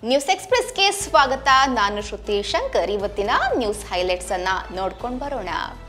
news ಎಕ್ಸ್ಪ್ರೆಸ್ಗೆ ಸ್ವಾಗತ ನಾನು ಶ್ರುತಿ ಶಂಕರ್ ಇವತ್ತಿನ ನ್ಯೂಸ್ ಹೈಲೈಟ್ಸ್ ಅನ್ನ ನೋಡ್ಕೊಂಡು ಬರೋಣ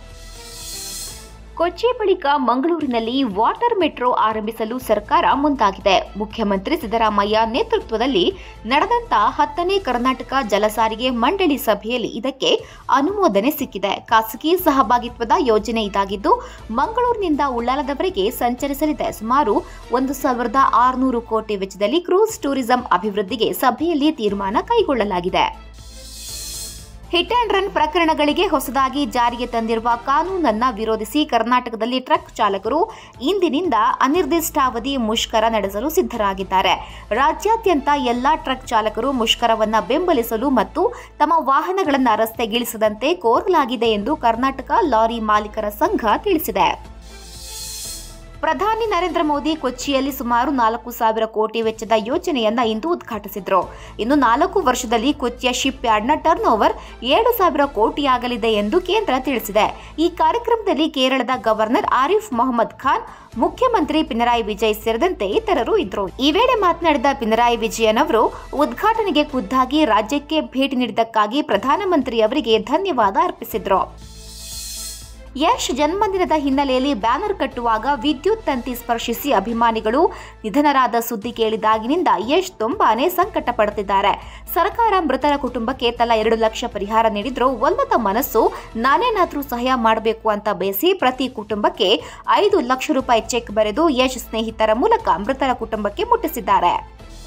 ಕೊಚ್ಚಿ ಬಳಿಕ ಮಂಗಳೂರಿನಲ್ಲಿ ವಾಟರ್ ಮೆಟ್ರೋ ಆರಂಭಿಸಲು ಸರ್ಕಾರ ಮುಂದಾಗಿದೆ ಮುಖ್ಯಮಂತ್ರಿ ಸಿದ್ದರಾಮಯ್ಯ ನೇತೃತ್ವದಲ್ಲಿ ನಡೆದಂತ ಹತ್ತನೇ ಕರ್ನಾಟಕ ಜಲಸಾರಿಗೆ ಮಂಡಳಿ ಸಭೆಯಲ್ಲಿ ಇದಕ್ಕೆ ಅನುಮೋದನೆ ಸಿಕ್ಕಿದೆ ಖಾಸಗಿ ಸಹಭಾಗಿತ್ವದ ಯೋಜನೆ ಇದಾಗಿದ್ದು ಮಂಗಳೂರಿನಿಂದ ಉಳ್ಳಾಲದವರೆಗೆ ಸಂಚರಿಸಲಿದೆ ಸುಮಾರು ಒಂದು ಸಾವಿರದ ಆರುನೂರು ಕೋಟಿ ವೆಚ್ಚದಲ್ಲಿ ಕ್ರೂಸ್ ಟೂರಿಸಂ ಅಭಿವೃದ್ಧಿಗೆ ಸಭೆಯಲ್ಲಿ ತೀರ್ಮಾನ ಕೈಗೊಳ್ಳಲಾಗಿದೆ ಹಿಟ್ ಅಂಡ್ ರನ್ ಪ್ರಕರಣಗಳಿಗೆ ಹೊಸದಾಗಿ ಜಾರಿಗೆ ತಂದಿರುವ ಕಾನೂನನ್ನ ವಿರೋಧಿಸಿ ಕರ್ನಾಟಕದಲ್ಲಿ ಟ್ರಕ್ ಚಾಲಕರು ಇಂದಿನಿಂದ ಅನಿರ್ದಿಷ್ಟಾವಧಿ ಮುಷ್ಕರ ನಡೆಸಲು ಸಿದ್ಧರಾಗಿದ್ದಾರೆ ರಾಜ್ಯಾದ್ಯಂತ ಎಲ್ಲಾ ಟ್ರಕ್ ಚಾಲಕರು ಮುಷ್ಕರವನ್ನ ಬೆಂಬಲಿಸಲು ಮತ್ತು ತಮ್ಮ ವಾಹನಗಳನ್ನು ರಸ್ತೆಗಿಳಿಸದಂತೆ ಕೋರಲಾಗಿದೆ ಎಂದು ಕರ್ನಾಟಕ ಲಾರಿ ಮಾಲೀಕರ ಸಂಘ ತಿಳಿಸಿದೆ ಪ್ರಧಾನಿ ನರೇಂದ್ರ ಮೋದಿ ಕೊಚ್ಚಿಯಲ್ಲಿ ಸುಮಾರು ನಾಲ್ಕು ಸಾವಿರ ಕೋಟಿ ವೆಚ್ಚದ ಯೋಜನೆಯನ್ನ ಇಂದು ಉದ್ಘಾಟಿಸಿದ್ರು ಇನ್ನು ನಾಲ್ಕು ವರ್ಷದಲ್ಲಿ ಕೊಚ್ಚಿಯ ಶಿಪ್ ಯಾರ್ಡ್ನ ಟರ್ನ್ ಓವರ್ ಏಳು ಸಾವಿರ ಕೋಟಿಯಾಗಲಿದೆ ಎಂದು ಕೇಂದ್ರ ತಿಳಿಸಿದೆ ಈ ಕಾರ್ಯಕ್ರಮದಲ್ಲಿ ಕೇರಳದ ಗವರ್ನರ್ ಆರಿಫ್ ಮೊಹಮ್ಮದ್ ಖಾನ್ ಮುಖ್ಯಮಂತ್ರಿ ಪಿನರಾಯಿ ವಿಜಯ್ ಸೇರಿದಂತೆ ಇತರರು ಇದ್ರು ಈ ವೇಳೆ ಮಾತನಾಡಿದ ಪಿನರಾಯಿ ವಿಜಯನ್ ಅವರು ಉದ್ಘಾಟನೆಗೆ ಖುದ್ದಾಗಿ ರಾಜ್ಯಕ್ಕೆ ಭೇಟಿ ನೀಡಿದ್ದಕ್ಕಾಗಿ ಪ್ರಧಾನಮಂತ್ರಿ ಅವರಿಗೆ ಧನ್ಯವಾದ ಅರ್ಪಿಸಿದ್ರು ಯಶ್ ಜನ್ಮದಿನದ ಹಿನ್ನೆಲೆಯಲ್ಲಿ ಬ್ಯಾನರ್ ಕಟ್ಟುವಾಗ ವಿದ್ಯುತ್ ತಂತಿ ಸ್ಪರ್ಶಿಸಿ ಅಭಿಮಾನಿಗಳು ನಿಧನರಾದ ಸುದ್ದಿ ಕೇಳಿದಾಗಿನಿಂದ ಯಶ್ ತುಂಬಾನೇ ಸಂಕಟ ಪಡುತ್ತಿದ್ದಾರೆ ಸರ್ಕಾರ ಮೃತರ ಕುಟುಂಬಕ್ಕೆ ತಲಾ ಎರಡು ಲಕ್ಷ ಪರಿಹಾರ ನೀಡಿದ್ರೂ ಒಲ್ಲದ ಮನಸ್ಸು ನಾನೇನಾದ್ರೂ ಸಹಾಯ ಮಾಡಬೇಕು ಅಂತ ಬಯಸಿ ಪ್ರತಿ ಕುಟುಂಬಕ್ಕೆ ಐದು ಲಕ್ಷ ರೂಪಾಯಿ ಚೆಕ್ ಬರೆದು ಯಶ್ ಸ್ನೇಹಿತರ ಮೂಲಕ ಮೃತರ ಕುಟುಂಬಕ್ಕೆ ಮುಟ್ಟಿಸಿದ್ದಾರೆ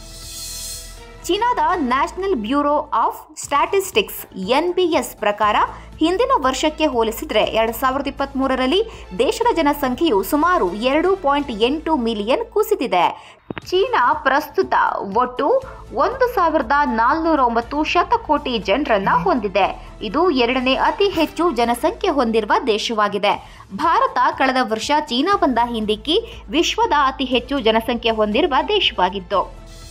ಚೀನಾದ national bureau of statistics NBS ಪ್ರಕಾರ ಹಿಂದಿನ ವರ್ಷಕ್ಕೆ ಹೋಲಿಸಿದರೆ ಎರಡ್ ಸಾವಿರದ ಇಪ್ಪತ್ತ್ ಮೂರರಲ್ಲಿ ದೇಶದ ಜನಸಂಖ್ಯೆಯು ಸುಮಾರು ಎರಡು ಪಾಯಿಂಟ್ ಎಂಟು ಮಿಲಿಯನ್ ಕುಸಿದಿದೆ ಚೀನಾ ಪ್ರಸ್ತುತ ಒಟ್ಟು ಒಂದು ಸಾವಿರದ ನಾಲ್ನೂರ ಒಂಬತ್ತು ಶತಕೋಟಿ ಜನರನ್ನ ಹೊಂದಿದೆ ಇದು ಎರಡನೇ ಅತಿ ಹೆಚ್ಚು ಜನಸಂಖ್ಯೆ ಹೊಂದಿರುವ ದೇಶವಾಗಿದೆ ಭಾರತ ಕಳೆದ ವರ್ಷ ಚೀನಾ ಬಂದ ಹಿಂದಿಕ್ಕಿ ವಿಶ್ವದ ಅತಿ ಹೆಚ್ಚು ಜನಸಂಖ್ಯೆ ಹೊಂದಿರುವ ದೇಶವಾಗಿತ್ತು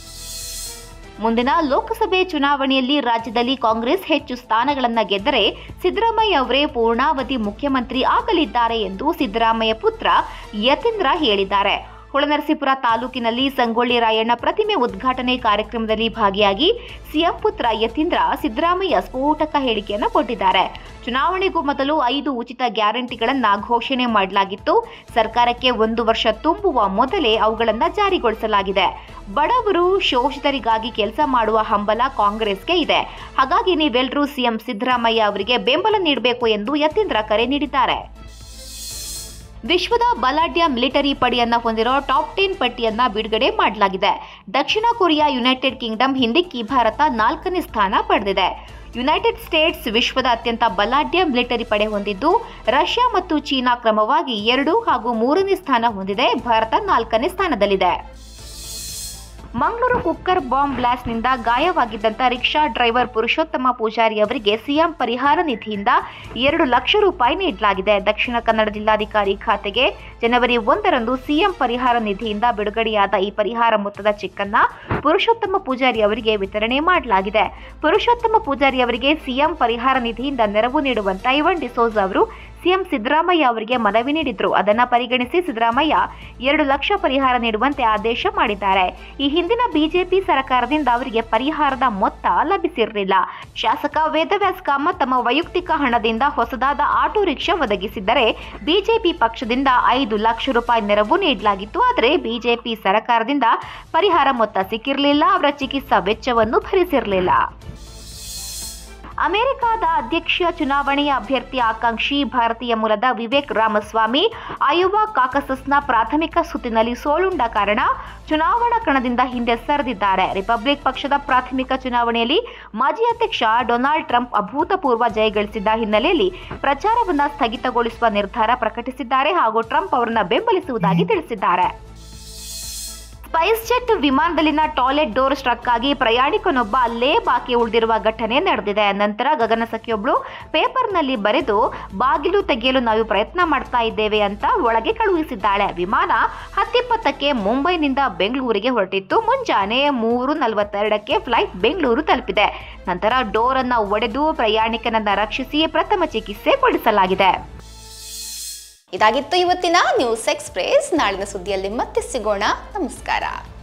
ಮುಂದಿನ ಲೋಕಸಭೆ ಚುನಾವಣೆಯಲ್ಲಿ ರಾಜ್ಯದಲ್ಲಿ ಕಾಂಗ್ರೆಸ್ ಹೆಚ್ಚು ಸ್ಥಾನಗಳನ್ನು ಗೆದ್ದರೆ ಸಿದ್ದರಾಮಯ್ಯ ಅವರೇ ಪೂರ್ಣಾವಧಿ ಮುಖ್ಯಮಂತ್ರಿ ಆಗಲಿದ್ದಾರೆ ಎಂದು ಸಿದ್ದರಾಮಯ್ಯ ಪುತ್ರ ಯತೀಂದ್ರ ಹೇಳಿದ್ದಾರೆ ಹೊಳೆನರಸೀಪುರ ತಾಲೂಕಿನಲ್ಲಿ ಸಂಗೊಳ್ಳಿ ರಾಯಣ್ಣ ಪ್ರತಿಮೆ ಉದ್ಘಾಟನೆ ಕಾರ್ಯಕ್ರಮದಲ್ಲಿ ಭಾಗಿಯಾಗಿ ಸಿಎಂ ಪುತ್ರ ಯತೀಂದ್ರ ಸಿದ್ದರಾಮಯ್ಯ ಸ್ಫೋಟಕ ಹೇಳಿಕೆಯನ್ನು ಕೊಟ್ಟಿದ್ದಾರೆ ಚುನಾವಣೆಗೂ ಮೊದಲು ಐದು ಉಚಿತ ಗ್ಯಾರಂಟಿಗಳನ್ನ ಘೋಷಣೆ ಮಾಡಲಾಗಿತ್ತು ಸರ್ಕಾರಕ್ಕೆ ಒಂದು ವರ್ಷ ತುಂಬುವ ಮೊದಲೇ ಅವುಗಳನ್ನು ಜಾರಿಗೊಳಿಸಲಾಗಿದೆ ಬಡವರು ಶೋಷಿತರಿಗಾಗಿ ಕೆಲಸ ಮಾಡುವ ಹಂಬಲ ಕಾಂಗ್ರೆಸ್ಗೆ ಇದೆ ಹಾಗಾಗಿ ನೀವೆಲ್ಲರೂ ಸಿಎಂ ಸಿದ್ದರಾಮಯ್ಯ ಅವರಿಗೆ ಬೆಂಬಲ ನೀಡಬೇಕು ಎಂದು ಯತೀಂದ್ರ ಕರೆ ನೀಡಿದ್ದಾರೆ ವಿಶ್ವದ ಬಲಾಢ್ಯ ಮಿಲಿಟರಿ ಪಡೆಯನ್ನ ಹೊಂದಿರೋ ಟಾಪ್ ಟೆನ್ ಪಟ್ಟಿಯನ್ನ ಬಿಡುಗಡೆ ಮಾಡಲಾಗಿದೆ ದಕ್ಷಿಣ ಕೊರಿಯಾ ಯುನೈಟೆಡ್ ಕಿಂಗ್ಡಮ್ ಹಿಂದಿಕ್ಕಿ ಭಾರತ ನಾಲ್ಕನೇ ಸ್ಥಾನ ಪಡೆದಿದೆ ಯುನೈಟೆಡ್ ಸ್ಟೇಟ್ಸ್ ವಿಶ್ವದ ಅತ್ಯಂತ ಬಲಾಢ್ಯ ಮಿಲಿಟರಿ ಪಡೆ ಹೊಂದಿದ್ದು ರಷ್ಯಾ ಮತ್ತು ಚೀನಾ ಕ್ರಮವಾಗಿ ಎರಡು ಹಾಗೂ ಮೂರನೇ ಸ್ಥಾನ ಹೊಂದಿದೆ ಭಾರತ ನಾಲ್ಕನೇ ಸ್ಥಾನದಲ್ಲಿದೆ ಮಂಗಳೂರು ಕುಕ್ಕರ್ ಬಾಂಬ್ ಬ್ಲಾಸ್ಟ್ನಿಂದ ಗಾಯವಾಗಿದ್ದಂಥ ರಿಕ್ಷಾ ಡ್ರೈವರ್ ಪುರುಷೋತ್ತಮ ಪೂಜಾರಿ ಅವರಿಗೆ ಸಿಎಂ ಪರಿಹಾರ ನಿಧಿಯಿಂದ ಎರಡು ಲಕ್ಷ ರೂಪಾಯಿ ನೀಡಲಾಗಿದೆ ದಕ್ಷಿಣ ಕನ್ನಡ ಜಿಲ್ಲಾಧಿಕಾರಿ ಖಾತೆಗೆ ಜನವರಿ ಒಂದರಂದು ಸಿಎಂ ಪರಿಹಾರ ನಿಧಿಯಿಂದ ಬಿಡುಗಡೆಯಾದ ಈ ಪರಿಹಾರ ಮೊತ್ತದ ಚೆಕ್ಕನ್ನ ಪುರುಷೋತ್ತಮ ಪೂಜಾರಿ ಅವರಿಗೆ ವಿತರಣೆ ಮಾಡಲಾಗಿದೆ ಪುರುಷೋತ್ತಮ ಪೂಜಾರಿ ಅವರಿಗೆ ಸಿಎಂ ಪರಿಹಾರ ನಿಧಿಯಿಂದ ನೆರವು ನೀಡುವಂತ ಐವನ್ ಡಿಸೋಜ್ ಅವರು ಸಿಎಂ ಸಿದ್ದರಾಮಯ್ಯ ಅವರಿಗೆ ಮನವಿ ನೀಡಿದ್ರು ಅದನ್ನ ಪರಿಗಣಿಸಿ ಸಿದ್ದರಾಮಯ್ಯ ಎರಡು ಲಕ್ಷ ಪರಿಹಾರ ನೀಡುವಂತೆ ಆದೇಶ ಮಾಡಿದ್ದಾರೆ ಈ ಹಿಂದಿನ ಬಿಜೆಪಿ ಸರ್ಕಾರದಿಂದ ಅವರಿಗೆ ಪರಿಹಾರದ ಮೊತ್ತ ಲಭಿಸಿರಲಿಲ್ಲ ಶಾಸಕ ವೇದವ್ಯಾಸ್ ಕಾಮತ್ ತಮ್ಮ ವೈಯಕ್ತಿಕ ಹಣದಿಂದ ಹೊಸದಾದ ಆಟೋ ರಿಕ್ಷಾ ಒದಗಿಸಿದ್ದರೆ ಬಿಜೆಪಿ ಪಕ್ಷದಿಂದ ಐದು ಲಕ್ಷ ರೂಪಾಯಿ ನೆರವು ನೀಡಲಾಗಿತ್ತು ಆದರೆ ಬಿಜೆಪಿ ಸರ್ಕಾರದಿಂದ ಪರಿಹಾರ ಮೊತ್ತ ಸಿಕ್ಕಿರಲಿಲ್ಲ ಅವರ ಚಿಕಿತ್ಸಾ ವೆಚ್ಚವನ್ನು ಭರಿಸಿರಲಿಲ್ಲ ಅಮೆರಿಕದ ಅಧ್ಯಕ್ಷ ಚುನಾವಣೆಯ ಅಭ್ಯರ್ಥಿ ಆಕಾಂಕ್ಷಿ ಭಾರತೀಯ ಮೂಲದ ವಿವೇಕ್ ರಾಮಸ್ವಾಮಿ ಅಯೋವಾ ಕಾಕಸಸ್ನ ಪ್ರಾಥಮಿಕ ಸುತ್ತಿನಲ್ಲಿ ಸೋಲುಂಡ ಕಾರಣ ಚುನಾವಣಾ ಕಣದಿಂದ ಹಿಂದೆ ಸರಿದಿದ್ದಾರೆ ರಿಪಬ್ಲಿಕ್ ಪಕ್ಷದ ಪ್ರಾಥಮಿಕ ಚುನಾವಣೆಯಲ್ಲಿ ಮಾಜಿ ಅಧ್ಯಕ್ಷ ಡೊನಾಲ್ಡ್ ಟ್ರಂಪ್ ಅಭೂತಪೂರ್ವ ಜಯಗಳಿಸಿದ್ದ ಹಿನ್ನೆಲೆಯಲ್ಲಿ ಪ್ರಚಾರವನ್ನ ಸ್ಥಗಿತಗೊಳಿಸುವ ನಿರ್ಧಾರ ಪ್ರಕಟಿಸಿದ್ದಾರೆ ಹಾಗೂ ಟ್ರಂಪ್ ಅವರನ್ನ ಬೆಂಬಲಿಸುವುದಾಗಿ ತಿಳಿಸಿದ್ದಾರೆ ಸ್ಪೈಸ್ ಜೆಟ್ ವಿಮಾನದಲ್ಲಿನ ಟಾಯ್ಲೆಟ್ ಡೋರ್ ಸ್ಟ್ರಕ್ ಆಗಿ ಪ್ರಯಾಣಿಕನೊಬ್ಬ ಅಲ್ಲೇ ಬಾಕಿ ಉಳಿದಿರುವ ಘಟನೆ ನಡೆದಿದೆ ನಂತರ ಗಗನಸಖಿಯೊಬ್ಳು ಪೇಪರ್ನಲ್ಲಿ ಬರೆದು ಬಾಗಿಲು ತೆಗೆಯಲು ನಾವು ಪ್ರಯತ್ನ ಮಾಡ್ತಾ ಇದ್ದೇವೆ ಅಂತ ಒಳಗೆ ಕಳುಹಿಸಿದ್ದಾಳೆ ವಿಮಾನ ಹತ್ತಿಪ್ಪತ್ತಕ್ಕೆ ಮುಂಬೈನಿಂದ ಬೆಂಗಳೂರಿಗೆ ಹೊರಟಿತ್ತು ಮುಂಜಾನೆ ಮೂರು ನಲವತ್ತೆರಡಕ್ಕೆ ಫ್ಲೈಟ್ ಬೆಂಗಳೂರು ತಲುಪಿದೆ ನಂತರ ಡೋರ್ ಅನ್ನ ಒಡೆದು ಪ್ರಯಾಣಿಕನನ್ನ ರಕ್ಷಿಸಿ ಪ್ರಥಮ ಚಿಕಿತ್ಸೆ ಕೊಡಿಸಲಾಗಿದೆ ಇದಾಗಿತ್ತು ಇವತ್ತಿನ ನ್ಯೂಸ್ ಎಕ್ಸ್ಪ್ರೆಸ್ ನಾಳಿನ ಸುದ್ದಿಯಲ್ಲಿ ಮತ್ತೆ ಸಿಗೋಣ ನಮಸ್ಕಾರ